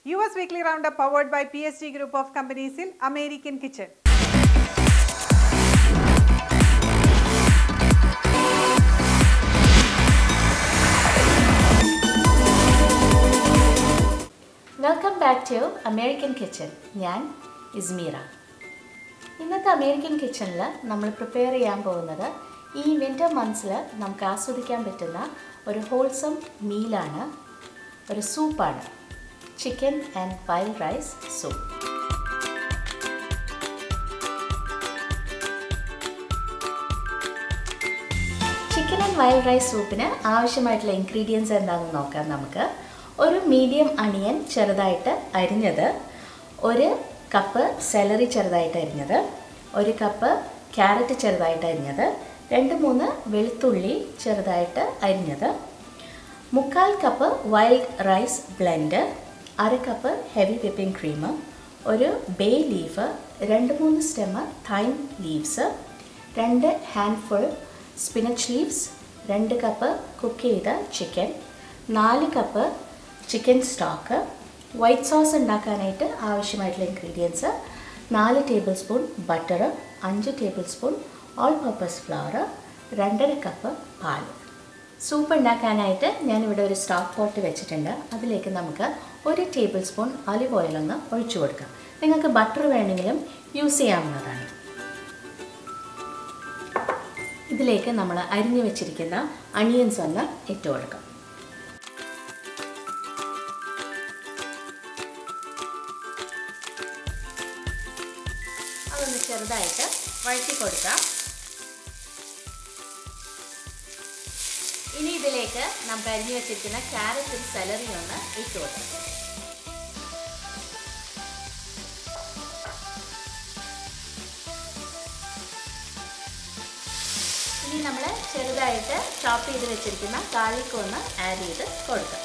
U S weekly round powered by P S G group of കമ്പനീസിൽ American kitchen welcome back to American kitchen ഞാൻ ഇസ്മീറ ഇന്നത്തെ American കിച്ചണിൽ നമ്മൾ prepare ചെയ്യാൻ പോകുന്നത് ഈ വിൻ്റർ മന്ത്സിൽ നമുക്ക് ആസ്വദിക്കാൻ പറ്റുന്ന ഒരു ഹോൾസം മീലാണ് ഒരു സൂപ്പാണ് chicken and wild rice soup chicken and wild rice സൂപ്പിന് ആവശ്യമായിട്ടുള്ള ഇൻഗ്രീഡിയൻസ് എന്താണെന്ന് നോക്കാം നമുക്ക് ഒരു മീഡിയം അണിയൻ ചെറുതായിട്ട് അരിഞ്ഞത് ഒരു കപ്പ് സെലറി ചെറുതായിട്ട് അരിഞ്ഞത് ഒരു കപ്പ് ക്യാരറ്റ് ചെറുതായിട്ട് അരിഞ്ഞത് രണ്ട് മൂന്ന് വെളുത്തുള്ളി ചെറുതായിട്ട് അരിഞ്ഞത് മുക്കാൽ കപ്പ് വൈൽഡ് റൈസ് ബ്ലെൻഡ് അര കപ്പ് ഹെവി വിപ്പിംഗ് ക്രീം ഒരു ബേ ലീഫ് രണ്ട് മൂന്ന് സ്റ്റെമ്മ് തൈം ലീവ്സ് രണ്ട് ഹാൻഡ്ഫുൾ സ്പിനച്ച് ലീവ്സ് രണ്ട് കപ്പ് കുക്ക് ചെയ്ത ചിക്കൻ നാല് cup chicken stock white sauce ഉണ്ടാക്കാനായിട്ട് ആവശ്യമായിട്ടുള്ള ഇൻഗ്രീഡിയൻസ് നാല് ടേബിൾ സ്പൂൺ ബട്ടർ അഞ്ച് tablespoon all purpose flour രണ്ടര കപ്പ് പാൽ സൂപ്പ് ഉണ്ടാക്കാനായിട്ട് ഞാനിവിടെ ഒരു സ്റ്റോക്ക് പോട്ട് വെച്ചിട്ടുണ്ട് അതിലേക്ക് നമുക്ക് ഒരു ടേബിൾ സ്പൂൺ ഒലിവ് ഓയിൽ ഒന്ന് ഒഴിച്ചു കൊടുക്കാം നിങ്ങൾക്ക് ബട്ടർ വേണമെങ്കിലും യൂസ് ചെയ്യാവുന്നതാണ് ഇതിലേക്ക് നമ്മൾ അരിഞ്ഞു വെച്ചിരിക്കുന്ന അണിയൻസ് ഒന്ന് ഇട്ട് കൊടുക്കാം അതൊന്ന് ചെറുതായിട്ട് വഴറ്റി കൊടുക്കാം ഇനി ഇതിലേക്ക് നമുക്ക് അരിഞ്ഞു വെച്ചിരിക്കുന്ന ക്യാരറ്റും സെലറിയും ഒന്ന് ഇട്ട് കൊടുക്കാം ഇനി നമ്മൾ ചെറുതായിട്ട് ചോപ്പ് ചെയ്ത് വെച്ചിരിക്കുന്ന ഗാർലിക് ഒന്ന് ആഡ് ചെയ്ത് കൊടുക്കാം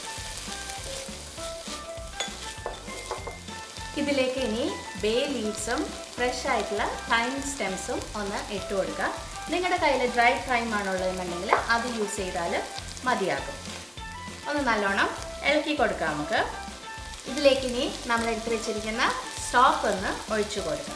ഇതിലേക്ക് ഇനി ബേ ലീവ്സും ഫ്രഷ് ആയിട്ടുള്ള തൈം സ്റ്റെംസും ഒന്ന് ഇട്ട് കൊടുക്കുക നിങ്ങളുടെ കയ്യിൽ ഡ്രൈ തൈം ആണുള്ളതെന്നുണ്ടെങ്കിൽ അത് യൂസ് ചെയ്താൽ മതിയാകും ഒന്ന് നല്ലോണം ഇളക്കി കൊടുക്കാം നമുക്ക് ഇതിലേക്ക് ഇനി നമ്മൾ എടുത്ത് വെച്ചിരിക്കുന്ന സ്റ്റോക്ക് ഒന്ന് ഒഴിച്ചു കൊടുക്കാം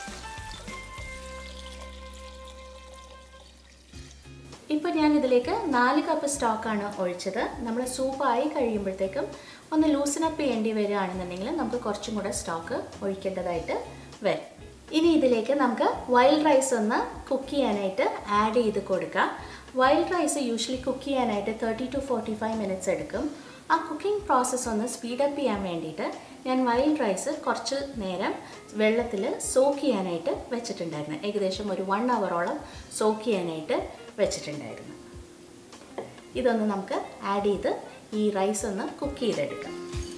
ഇപ്പോൾ ഞാൻ ഇതിലേക്ക് നാല് കപ്പ് സ്റ്റോക്കാണ് ഒഴിച്ചത് നമ്മൾ സൂപ്പായി കഴിയുമ്പോഴത്തേക്കും ഒന്ന് ലൂസനപ്പ് ചെയ്യേണ്ടി വരികയാണെന്നുണ്ടെങ്കിൽ നമുക്ക് കുറച്ചും കൂടെ സ്റ്റോക്ക് ഒഴിക്കേണ്ടതായിട്ട് വരും ഇനി ഇതിലേക്ക് നമുക്ക് വൈൽഡ് റൈസ് ഒന്ന് കുക്ക് ചെയ്യാനായിട്ട് ആഡ് ചെയ്ത് കൊടുക്കാം വൈൽഡ് റൈസ് യൂഷ്വലി കുക്ക് ചെയ്യാനായിട്ട് thirty to forty five minutes എടുക്കും ആ കുക്കിംഗ് പ്രോസസ്സ് ഒന്ന് സ്പീഡപ്പ് ചെയ്യാൻ വേണ്ടിയിട്ട് ഞാൻ വൈൽഡ് റൈസ് കുറച്ച് നേരം വെള്ളത്തിൽ സോക്ക് ചെയ്യാനായിട്ട് വെച്ചിട്ടുണ്ടായിരുന്നു ഏകദേശം ഒരു വൺ അവറോളം സോക്ക് ചെയ്യാനായിട്ട് വെച്ചിട്ടുണ്ടായിരുന്നു ഇതൊന്ന് നമുക്ക് ആഡ് ചെയ്ത് ഈ റൈസ് ഒന്ന് കുക്ക് ചെയ്തെടുക്കാം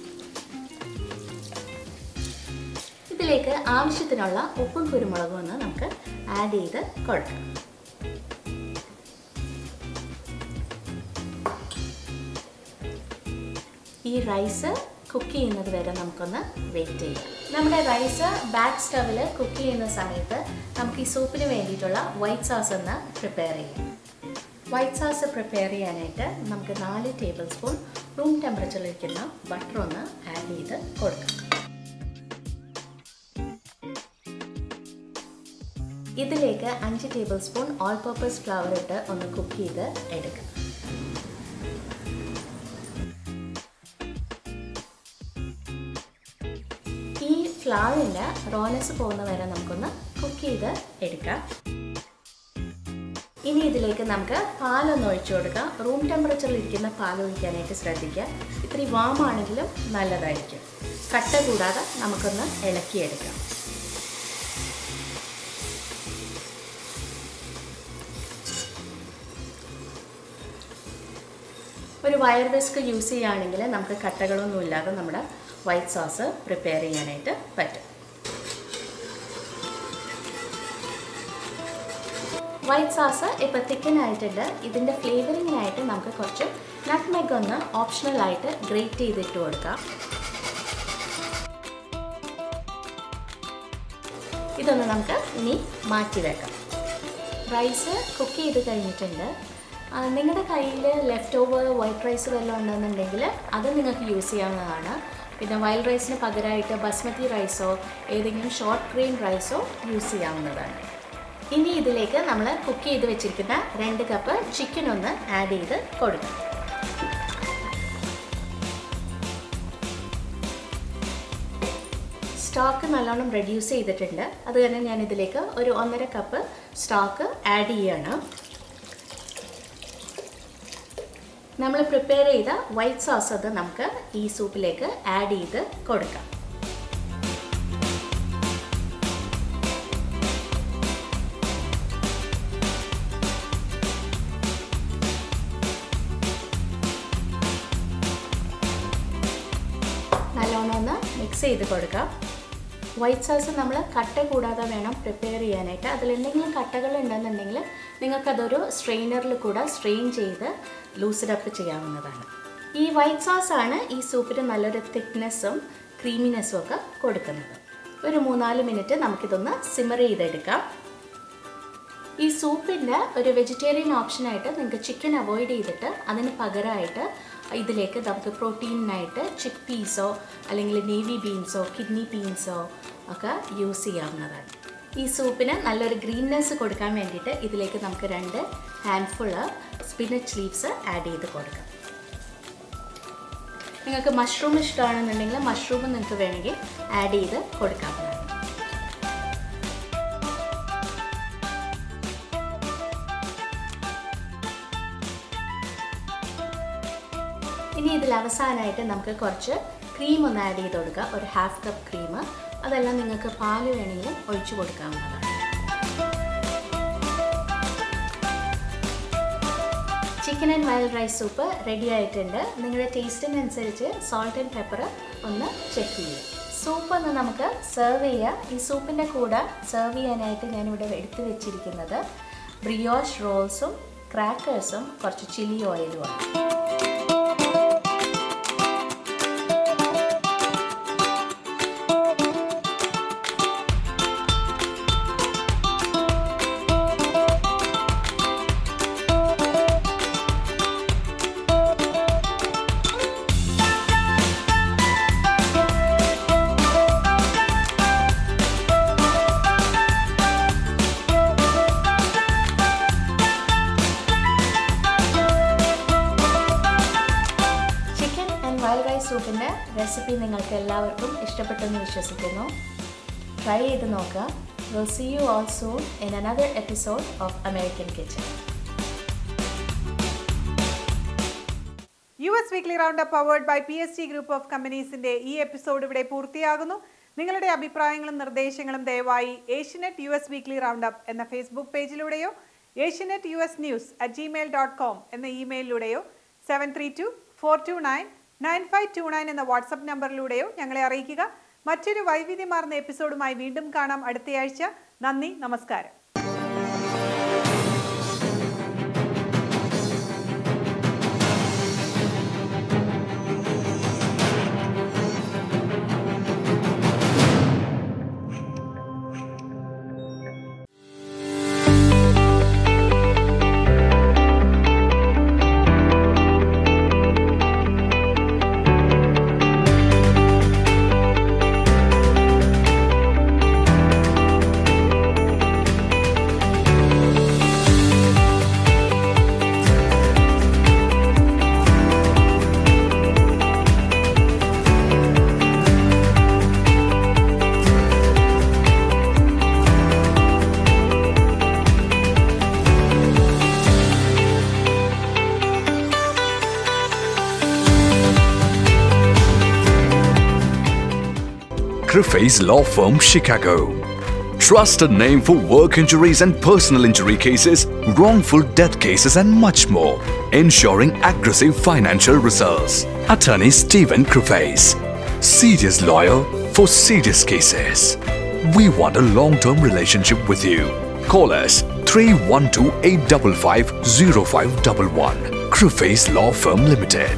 ഇതിലേക്ക് ആവശ്യത്തിനുള്ള ഉപ്പും കുരുമുളകും ഒന്ന് നമുക്ക് ആഡ് ചെയ്ത് കൊടുക്കാം ഈ റൈസ് കുക്ക് ചെയ്യുന്നത് വരെ നമുക്കൊന്ന് വെയിറ്റ് ചെയ്യാം നമ്മുടെ റൈസ് ബാക്ക് സ്റ്റവിൽ കുക്ക് ചെയ്യുന്ന സമയത്ത് നമുക്ക് ഈ സൂപ്പിന് വേണ്ടിയിട്ടുള്ള വൈറ്റ് സോസ് ഒന്ന് പ്രിപ്പയർ ചെയ്യാം വൈറ്റ് സോസ് പ്രിപ്പയർ ചെയ്യാനായിട്ട് നമുക്ക് നാല് ടേബിൾ സ്പൂൺ റൂം ടെമ്പറേച്ചറിലിരിക്കുന്ന ബട്ടർ ഒന്ന് ആഡ് ചെയ്ത് കൊടുക്കാം ഇതിലേക്ക് അഞ്ച് tablespoon all purpose flour ഇട്ട് ഒന്ന് കുക്ക് ചെയ്ത് എടുക്കാം ഈ ഫ്ലവറിൻ്റെ റോനസ് പോകുന്ന വരെ നമുക്കൊന്ന് കുക്ക് ചെയ്ത് എടുക്കാം ഇനി ഇതിലേക്ക് നമുക്ക് പാലൊന്ന് ഒഴിച്ചു കൊടുക്കാം റൂം ടെമ്പറേച്ചറിൽ ഇരിക്കുന്ന പാൽ ഒഴിക്കാനായിട്ട് ശ്രദ്ധിക്കുക ഇത്തിരി വാം ആണെങ്കിലും നല്ലതായിരിക്കും കട്ട കൂടാതെ നമുക്കൊന്ന് ഇളക്കിയെടുക്കാം ഒരു വയർ വിസ്ക് യൂസ് ചെയ്യുകയാണെങ്കിൽ നമുക്ക് കട്ടകളൊന്നും ഇല്ലാതെ നമ്മുടെ വൈറ്റ് സോസ് പ്രിപ്പയർ ചെയ്യാനായിട്ട് പറ്റും വൈറ്റ് സോസ് ഇപ്പോൾ തിക്കൻ ആയിട്ടുണ്ട് ഇതിൻ്റെ ഫ്ലേവറിങ്ങിനായിട്ട് നമുക്ക് കുറച്ച് നട്ട്മെഗ് ഒന്ന് ഓപ്ഷണലായിട്ട് ഗ്രേറ്റ് ചെയ്തിട്ട് കൊടുക്കാം ഇതൊന്ന് നമുക്ക് ഇനി മാറ്റി വെക്കാം റൈസ് കുക്ക് ചെയ്ത് കഴിഞ്ഞിട്ടുണ്ട് നിങ്ങളുടെ കയ്യിൽ ലെഫ്റ്റ് ഓവർ വൈറ്റ് റൈസ് വല്ലതും ഉണ്ടെന്നുണ്ടെങ്കിൽ അത് നിങ്ങൾക്ക് യൂസ് ചെയ്യാവുന്നതാണ് പിന്നെ വൈൽഡ് റൈസിന് പകരമായിട്ട് ബസ്മതി റൈസോ ഏതെങ്കിലും ഷോർട്ട് ഗ്രെയിൻ റൈസോ യൂസ് ചെയ്യാവുന്നതാണ് ഇനി ഇതിലേക്ക് നമ്മൾ കുക്ക് ചെയ്ത് വെച്ചിരിക്കുന്ന രണ്ട് കപ്പ് ചിക്കൻ ഒന്ന് ആഡ് ചെയ്ത് കൊടുക്കാം സ്റ്റോക്ക് നല്ലോണം റെഡ്യൂസ് ചെയ്തിട്ടുണ്ട് അത് തന്നെ ഞാൻ ഇതിലേക്ക് ഒരു ഒന്നര കപ്പ് സ്റ്റോക്ക് ആഡ് ചെയ്യാണ് നമ്മൾ പ്രിപ്പയർ ചെയ്ത വൈറ്റ് സോസ് അത് നമുക്ക് ഈ സൂപ്പിലേക്ക് ആഡ് ചെയ്ത് കൊടുക്കാം നല്ലോണം ഒന്ന് മിക്സ് ചെയ്ത് കൊടുക്കാം വൈറ്റ് സോസ് നമ്മൾ കട്ട കൂടാതെ വേണം പ്രിപ്പയർ ചെയ്യാനായിട്ട് അതിൽ എന്തെങ്കിലും കട്ടകൾ ഉണ്ടെന്നുണ്ടെങ്കിൽ നിങ്ങൾക്കതൊരു സ്ട്രെയിനറിൽ കൂടെ സ്ട്രെയിൻ ചെയ്ത് ലൂസിഡപ്പ് ചെയ്യാവുന്നതാണ് ഈ വൈറ്റ് സോസ് ആണ് ഈ സൂപ്പിന് നല്ലൊരു തിക്നെസ്സും ക്രീമിനെസ്സും ഒക്കെ കൊടുക്കുന്നത് ഒരു മൂന്നാല് മിനിറ്റ് നമുക്കിതൊന്ന് സിമർ ചെയ്തെടുക്കാം ഈ സൂപ്പിൻ്റെ ഒരു വെജിറ്റേറിയൻ ഓപ്ഷനായിട്ട് നിങ്ങൾക്ക് ചിക്കൻ അവോയ്ഡ് ചെയ്തിട്ട് അതിന് പകരമായിട്ട് ഇതിലേക്ക് നമുക്ക് പ്രോട്ടീനിനായിട്ട് ചിക്ക് പീസോ അല്ലെങ്കിൽ നേവി ബീൻസോ കിഡ്നി ബീൻസോ ഒക്കെ യൂസ് ചെയ്യാവുന്നതാണ് ഈ സൂപ്പിന് നല്ലൊരു ഗ്രീൻനെസ് കൊടുക്കാൻ വേണ്ടിയിട്ട് ഇതിലേക്ക് നമുക്ക് രണ്ട് ഹാൻഡ്ഫുള്ള് സ്പിനച്ച് ലീവ്സ് ആഡ് ചെയ്ത് കൊടുക്കാം നിങ്ങൾക്ക് മഷ്റൂം ഇഷ്ടമാണെന്നുണ്ടെങ്കിൽ മഷ്റൂം നിങ്ങൾക്ക് വേണമെങ്കിൽ ആഡ് ചെയ്ത് കൊടുക്കാവുന്നതാണ് ഇനി ഇതിൽ അവസാനമായിട്ട് നമുക്ക് കുറച്ച് ക്രീം ഒന്ന് ആഡ് ചെയ്ത് കൊടുക്കുക ഒരു ഹാഫ് കപ്പ് ക്രീം അതെല്ലാം നിങ്ങൾക്ക് പാല് വേണമെങ്കിൽ ഒഴിച്ചു കൊടുക്കാവുന്നതാണ് chicken and wild rice soup ready ആയിട്ടുണ്ട് നിങ്ങളുടെ ടേസ്റ്റിനനുസരിച്ച് സോൾട്ട് ആൻഡ് പെപ്പർ ഒന്ന് ചെക്ക് ചെയ്യുക സൂപ്പ് ഒന്ന് നമുക്ക് സെർവ് ചെയ്യാം ഈ സൂപ്പിൻ്റെ കൂടെ സെർവ് ചെയ്യാനായിട്ട് ഞാനിവിടെ എടുത്തു വെച്ചിരിക്കുന്നത് ബ്രിയോഷ് റോൾസും ക്രാക്കേഴ്സും കുറച്ച് ചില്ലി ഓയിലുമാണ് ചിക്കൻ ആൻഡ് വൈൽഡ് റൈസ് സൂപ്പിൻ്റെ റെസിപ്പി നിങ്ങൾക്ക് എല്ലാവർക്കും ഇഷ്ടപ്പെട്ടെന്ന് വിശ്വസിക്കുന്നു ട്രൈ ചെയ്ത് നോക്കുക will see you all soon in another episode of American kitchen U S weekly roundup powered by P S T group of കമ്പനീസിന്റെ ഈ എപ്പിസോഡ് ഇവിടെ പൂർത്തിയാകുന്നു നിങ്ങളുടെ അഭിപ്രായങ്ങളും നിർദ്ദേശങ്ങളും ദയവായി Asianet U S weekly roundup എന്ന ഫേസ്ബുക്ക് പേജിലൂടെയോ Asianet U S news at Gmail dot com എന്ന ഇമെയിലിലൂടെയോ seven three two four two nine nine five two nine എന്ന വാട്സപ്പ് നമ്പറിലൂടെയോ ഞങ്ങളെ അറിയിക്കുക മറ്റൊരു വൈവിധ്യമാർന്ന എപ്പിസോഡുമായി വീണ്ടും കാണാം അടുത്തയാഴ്ച നന്ദി നമസ്കാരം Griffey's Law Firm, Chicago. Trusted name for work injuries and personal injury cases, wrongful death cases, and much more. Ensuring aggressive financial results. Attorney Stephen Griffey's. Serious lawyer for serious cases. We want a long term relationship with you. Call us 312 855 0511. Griffey's Law Firm Limited.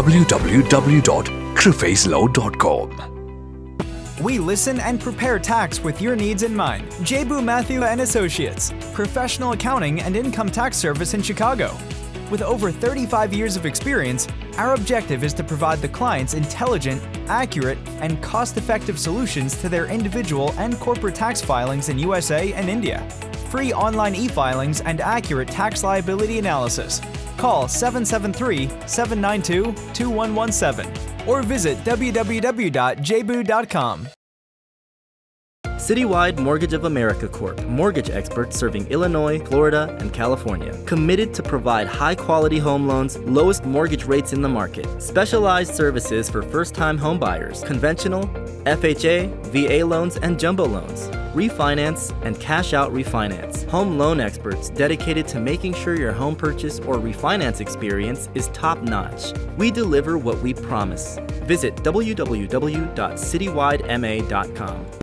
www.griffeyslaw.com. We listen and prepare tax with your needs in mind. Jebu Matthew and Associates, professional accounting and income tax service in Chicago. With over 35 years of experience, Our objective is to provide the clients intelligent, accurate, and cost effective solutions to their individual and corporate tax filings in USA and India. Free online e filings and accurate tax liability analysis. Call 773 792 2117 or visit www.jboo.com. Citywide Mortgage of America Corp. Mortgage experts serving Illinois, Florida, and California. Committed to provide high quality home loans, lowest mortgage rates in the market. Specialized services for first time homebuyers. Conventional, FHA, VA loans, and jumbo loans. Refinance and cash out refinance. Home loan experts dedicated to making sure your home purchase or refinance experience is top notch. We deliver what we promise. Visit www.citywidema.com.